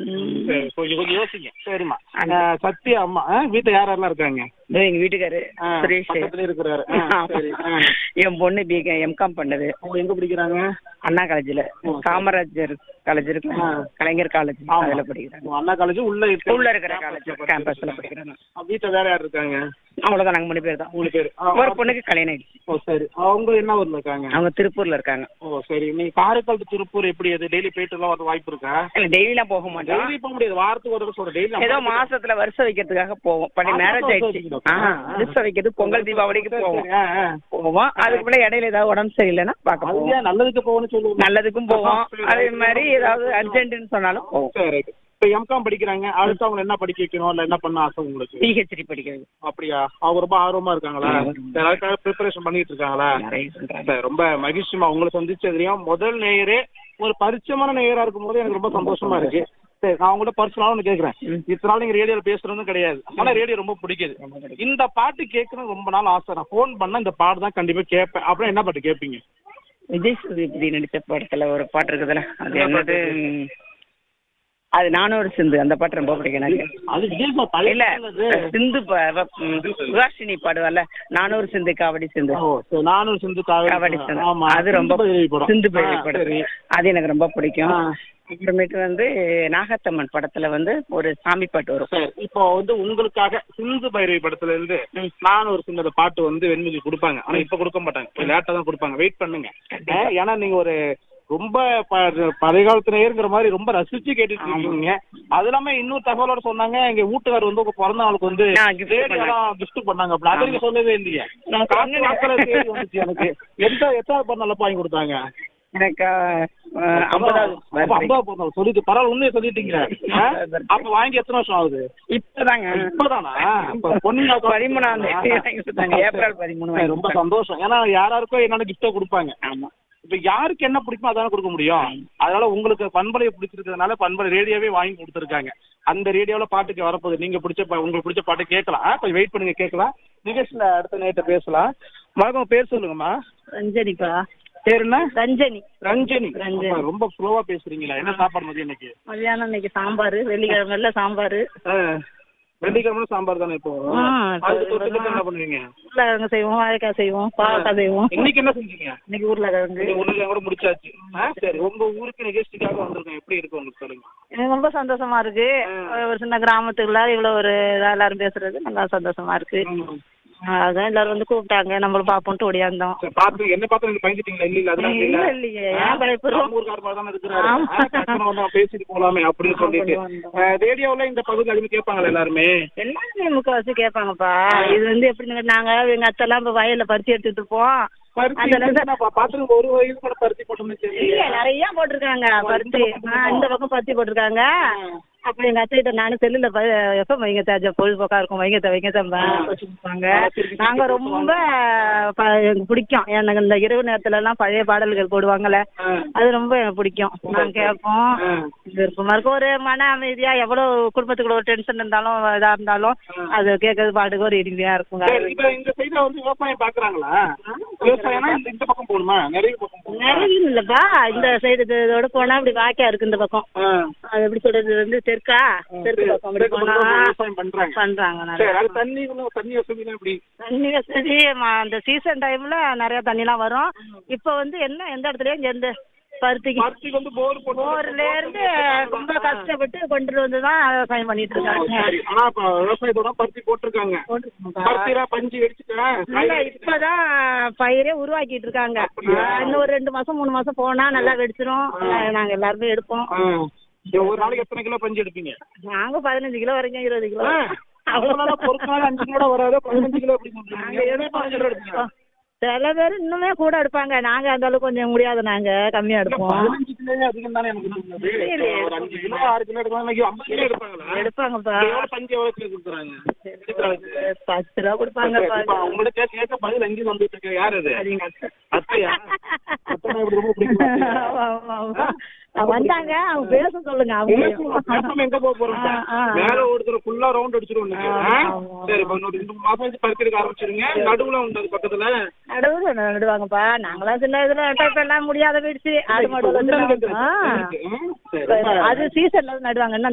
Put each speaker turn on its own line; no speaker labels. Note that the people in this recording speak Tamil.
சரி கொஞ்சம் கொஞ்சம் யோசிங்க சரிம்மா அஹ், சத்யா அம்மா அஹ், வீட்டுல யார் யாரெல்லாம் இருக்காங்க
இதோ எங்க வீட்டுக்காரு
ஆ,
சுரேஷ்
பக்கத்துல இருக்கிறாரு ஆ,
ஆமா.
சரி ஆ.
என் பொண்ணு பிக எம்காம் பண்ணுது
அவங்க எங்க படிக்கிறாங்க
அண்ணா காலேஜ்ல
ஓ, சரி.
காமராஜர் காலேஜ் இருக்குல்ல
ஆ.
கலைஞர் காலேஜ்
ஆமா.
அதுல படிக்கிறாங்க
உங்க அண்ணா காலேஜ் உள்ள இருக்கு
உள்ள இருக்கிற காலேஜ் கேம்பஸ்ல படிக்கிறாங்க
வீட்டுல வேற யார் இருக்காங்க
அவ்வளவுதான் நாங்க மூணு பேர் தான்
மூணு பேர் ஆ,
ஒரு பொண்ணுக்கு கல்யாணம் ஆயிடுச்சு
ஓ சரி அவங்க என்ன ஊர்ல இருக்காங்க
அவங்க திருப்பூர்ல இருக்காங்க
ஓ சரி நீங்க காரைக்கால் to திருப்பூர் எப்படி அது டெய்லி போயிட்டு எல்லாம் வர வாய்ப்பு இருக்கா
இல்ல டெய்லிலாம் போக மாட்டோம்
டெய்லி போக முடியாது வாரத்துக்கு ஒரு தடவை சொல்றேன் டெய்லி
ஏதோ மாசத்துல வருஷம் வைக்கிறதுக்காக போவோம் பண்ணி
மாசம்
மேரேஜ்
வருஷம்
ஆயிடுச்சு
வைக்கிறதா?
ஆஹா,
ஆ.
வருஷம் வைக்கிறது பொங்கல் தீபாவளிக்கு போவோம்
ஆ
போவோம் அதுக்குள்ள இடையில ஏதாவது உடம்பு சரியில்லைன்னா பார்க்க போவோம்
அதுதான் நல்லதுக்கு போகணும்னு சொல்லுவாங்க
நல்லதுக்கும் போவோம் அதே மாதிரி ஏதாவது அர்ஜென்ட்னு சொன்னாலும் போவோம்
சரி இப்ப எம்காம் படிக்கிறாங்க அடுத்து அவங்க என்ன படிக்க வைக்கணும் இல்ல என்ன பண்ண ஆசை உங்களுக்கு
பிஹெச்டி படிக்கிறது
அப்படியா அவங்க ரொம்ப ஆர்வமா இருக்காங்களா எல்லாருக்காக ப்ரிப்பரேஷன் பண்ணிட்டு இருக்காங்களா
நிறைய சொல்றாங்க
சரி, ரொம்ப மகிழ்ச்சிமா உங்களை சந்திச்சதுலயும் முதல் நேயரே ஒரு பரிச்சயமான நேயரா இருக்கும்போது எனக்கு ரொம்ப சந்தோஷமா இருக்கு சரி நான் உங்கள்ட்ட பர்சனலா ஒன்று கேட்கறேன் இத்தனை நாள் நீங்க ரேடியோல பேசுறதும் கிடையாது ஆனா ரேடியோ ரொம்ப பிடிக்குது இந்த பாட்டு கேட்கணும் ரொம்ப நாள் ஆசை நான் ஃபோன் பண்ணா இந்த பாட்டு தான் கண்டிப்பா கேட்பேன் அப்புறம் என்ன பாட்டு கேட்பீங்க
விஜய் சேதுபதி நடிச்ச படத்துல ஒரு பாட்டு இருக்குதுல்ல அது என்னது ம், அது நானும் ஒரு சிந்து அந்த பாட்டு ரொம்ப பிடிக்கும் எனக்கு
அது விஜய் சார் பழைய
இல்ல
பாடல் அது.
சிந்து ப- வ- ம், சுஹாசினி பாடுவல்ல நானூறு சிந்து காவடி சிந்து
ஓ சரி நானும் சிந்து
காவடி
காவடி
சிந்து
ஆமா
அது ரொம்ப
சிந்து பைரவி படம்.
சிந்து
ஆ,
பைரவி படம்
சரி
அது எனக்கு ரொம்ப பிடிக்கும்
ஆ.
அப்புறமேட்டு வந்து நாகத்தம்மன் படத்துல வந்து ஒரு சாமி பாட்டு வரும்
சரி இப்போ வந்து உங்களுக்காக சிந்து பைரவி படத்துல இருந்து
ம்.
நான் ஒரு சின்னத பாட்டு வந்து வெண்முகி கொடுப்பாங்க ஆனா இப்ப கொடுக்க மாட்டாங்க லேட்டா தான் கொடுப்பாங்க வெயிட் பண்ணுங்க ஆ, ஏன்னா நீங்க ஒரு ரொம்ப ப- பழைய காலத்து நேருங்கிற மாதிரி ரொம்ப ரசிச்சு கேட்டுட்டு இருக்கீங்க அது இல்லாம இன்னொரு தகவலோட சொன்னாங்க எங்க வீட்டுக்கார் வந்து உங்க பிறந்த நாளுக்கு வந்து
நான் gift
ரேடியோலாம் கிஃப்ட் பண்ணாங்க அப்படி அதை நீங்க சொல்லவே இல்லையே
நான்
காசு
சொன்னேனே.
வாக்குல தேடி வந்துச்சு எனக்கு எந்த எத்தாவது பிறந்தாலும் வாங்கி கொடுத்தாங்க
எனக்கு அஹ், ஐம்பதாவது
அப்ப
birthday.
ஐம்பதாவது பிறந்தநாள் சொல்லிட்டு பரவாயில்ல உண்மையை சொல்லிட்டீங்க ஆ? அப்ப வாங்கி எத்தனை வருஷம் ஆகுது
இப்பதாங்க
இப்பதானா அப்ப பொண்ணுங்க
பதிமூணாம் தேதி வாங்கி கொடுத்தாங்க. ஏப்ரல் பதிமூணு வாங்கி
ரொம்ப சந்தோஷம் ஏன்னா யாராருக்கோ என்னென்ன கிஃப்ட கொடுப்பாங்க
ஆமா
இப்ப யாருக்கு என்ன பிடிக்குமோ அதான கொடுக்க முடியும் அதனால உங்களுக்கு பண்பலையை பிடிச்சிருக்கிறதுனால பண்பலை ரேடியோவே வாங்கி கொடுத்துருக்காங்க அந்த ரேடியோல பாட்டுக்கு வரப்போகுது நீங்க பிடிச்ச பா- உங்களுக்கு பிடிச்ச பாட்டு கேட்கலாம் ஆ, கொஞ்சம் வெயிட் பண்ணுங்க கேட்கலாம் நிகழ்ச்சியில அடுத்த நேரத்தை பேசலாம் வணக்கம் பேர் சொல்லுங்கம்மா
ரஞ்சனிப்பா
பேர் என்ன
ரஞ்சனி
ரஞ்சனி
ரஞ்சனி.
அப்பா, ரொம்ப ஸ்லோவா பேசுறீங்களா என்ன சாப்பாடு மதியம் இன்னைக்கு
மதியானம் இன்னைக்கு சாம்பார் வெள்ளிக்கிழமைல சாம்பார்
ஆ, வெள்ளிக்கிழமை சாம்பார் தானே இப்போ
ஆ,
அதுக்கு தொட்டுக்கிட்டு என்ன பண்ணுவீங்க
உருளைக்கிழங்கு செய்வோம் வாழைக்காய் செய்வோம் பாவக்காய் செய்வோம்
இன்னைக்கு என்ன செஞ்சீங்க
இன்னைக்கு உருளைக்கிழங்கு
இன்னைக்கு ஒண்ணுல கூட முடிச்சாச்சு ஆ, சரி உங்க ஊருக்கு நிகழ்ச்சிக்காக வந்திருக்கேன் எப்படி இருக்கு உங்களுக்கு சொல்லுங்க
எனக்கு ரொம்ப சந்தோஷமா இருக்கு ஒரு சின்ன கிராமத்துக்குள்ள இவ்வளவு ஒரு இதா எல்லாரும் பேசுறது நல்லா சந்தோஷமா இருக்கு
ம்.
அதான் எல்லாரும் வந்து கூப்பிட்டாங்க நம்மளும் பாப்போம்ட்டு ஓடியாந்தோம்
சரி, பார்த்து என்ன பார்த்து நீங்க பயந்துட்டீங்களா இல்ல இல்ல அதெல்லாம்
இல்ல
இல்ல
இல்லையே ஏன் பயப்படுறோம்
நம்ம ஊர்க்கார மாதிரி தானே இருக்கிறாரு
ஆமா.
ஆ, டக்குனு வந்து பேசிட்டு போலாமே அப்படின்னு சொல்லிட்டு
வந்தோம்.
ஆ, ரேடியோல இந்த பகுதி அதிகமா கேட்பாங்களா எல்லாருமே
எல்லாருமே முக்கால்வாசி கேட்பாங்கப்பா இது வந்து எப்படின்னு நாங்க எங்க அத்தெல்லாம் இப்ப வயல்ல பறிச்சு எடுத்துட்டு இருப்போம்
பருத்தி
அந்த அளவுக்கு-
இல்லைன்னா பா- பாத்துருங்க ஒரு வயசு கூட பருத்தி போட்டோம்னு
இல்ல
தெரியல
நிறைய போட்டிருக்காங்க பருத்தி ஆ, இந்த பக்கம் பருத்தி போட்டிருக்காங்க அப்ப எங்க அத்தைகிட்ட நானும் செல்லுல எப்ப வைங்க தேஜா பொழுதுபோக்கா இருக்கும் வைங்க தே, வைங்க தம்பா கொடுப்பாங்க நாங்க ரொம்ப ப- எனக்கு பிடிக்கும் எனக்கு இந்த இரவு நேரத்துல எல்லாம் பழைய பாடல்கள் போடுவாங்கல்ல அது ரொம்ப எனக்கு பிடிக்கும் நான் கேட்போம் விருப்பமா இருக்கும் ஒரு மன அமைதியா எவ்வளவு குடும்பத்துக்குள்ள ஒரு டென்ஷன் இருந்தாலும் இதா இருந்தாலும் அது கேட்கறது பாட்டுக்கு ஒரு இனிமையா இருக்குங்க
சரி, இப்ப இந்த சைடுல வந்து விவசாயம் பாக்குறாங்களா விவசாயம்னா இந்த இந்த பக்கம் போகணுமா நிறைய பக்கம் போகணுமா?
நிறைய இல்லப்பா இந்த சைடு இதோட போனா அப்படி வாக்கியா இருக்கு இந்த பக்கம்
ஆ.
அது எப்படி சொல்றது வந்து தெற்கா தெற்கு பக்கம் அப்படி
தெற்கு
போனா
பக்கம் விவசாயம் பண்றாங்க
பண்றாங்க
சரி
நிறைய
அது தண்ணி இன்னும் தண்ணி வசதிலாம் எப்படி
தண்ணி வசதி ம- அந்த சீசன் டைம்ல நிறைய தண்ணிலாம் வரும் இப்போ வந்து என்ன எந்த இடத்துலயும் இங்க இந்த பருத்திக்கு
பருத்திக்கு வந்து போர் போட்டு
போர்ல இருந்து ரொம்ப கஷ்டப்பட்டு கொண்டுட்டு வந்து தான் விவசாயம் பண்ணிட்டு இருக்காங்க
சரி. ஆனா இப்ப விவசாயத்தோட பருத்தி போட்டிருக்காங்க பருத்திலாம் பஞ்சு வெடிச்சுட்டா
இல்ல இப்பதான் பயிரே உருவாக்கிட்டு இருக்காங்க ஆஹ் இன்னும் ஒரு ரெண்டு மாசம் மூணு மாசம் போனா நல்லா வெடிச்சிரும் ஆஹ் நாங்க எல்லாருமே எடுப்போம்
ஒரு நாளைக்கு எத்தனை கிலோ பஞ்சு எடுப்பீங்க
நாங்க பதினஞ்சு கிலோ வரைக்கும் இருபது கிலோ
அவ்வளவு பொறுத்தாலும் அஞ்சு கிலோ வராது பதினஞ்சு கிலோ எப்படி சொல்றீங்க
நாங்க
எவ்வளவு பதினஞ்சு கிலோ எடுப்பீங்க
சில பேர் இன்னுமே கூட எடுப்பாங்க நாங்க அந்த அளவுக்கு கொஞ்சம் முடியாது நாங்க கம்மியா எடுப்போம்
பதினஞ்சு கிலோவே அதிகம் தானே எனக்கு தோணுது. ஒரு அஞ்சு கிலோ ஆறு கிலோ எடுக்கலாம் இன்னைக்கு ஐம்பது கிலோ எடுப்பாங்களா
எடுப்பாங்கப்பா
எவ்வளவு பஞ்சு எவ்வளவு கிலோ கொடுக்குறாங்க
பத்து ரூபா கொடுப்பாங்கப்பா
இப்ப உங்கள்ட்ட கேட்க கேட்க பதில் எங்கேயும் வந்துட்டு இருக்கு யாரு அது
அது எங்க அத்தை.
அத்தையா அத்தனை எனக்கு ரொம்ப பிடிக்கும்
ஆமா, ஆமா, ஆமா. அவங்க வந்தாங்க அவங்க பேச சொல்லுங்க அவங்க
நம்ம எங்க போக போறோம்
ஆ, ஆ.
மேல ஒருத்தர் ஃபுல்லா ரவுண்ட் அடிச்சிருவோம் இன்னைக்கு.
ஆ,
ஆ?
ஆமா.
சரி இப்ப இன்னொரு ரெண்டு மூணு மாசம் வச்சு பறிச்சு எடுக்க ஆரம்பிச்சிருங்க நடுவுல உண்டு அது பக்கத்துல
நடுவுல நடுவாங்கப்பா நாங்களாம் சின்ன இதுல நட்டா இப்ப எல்லாம் முடியாத போயிடுச்சு ஆடு மாடு
உண்டல்
வளர்த்துலாம்.
இருக்குது.
ஆ.
இருக்கு. ம், சரி
இப்ப
ரொம்ப
அது சீசன்ல நடுவாங்க இன்னும்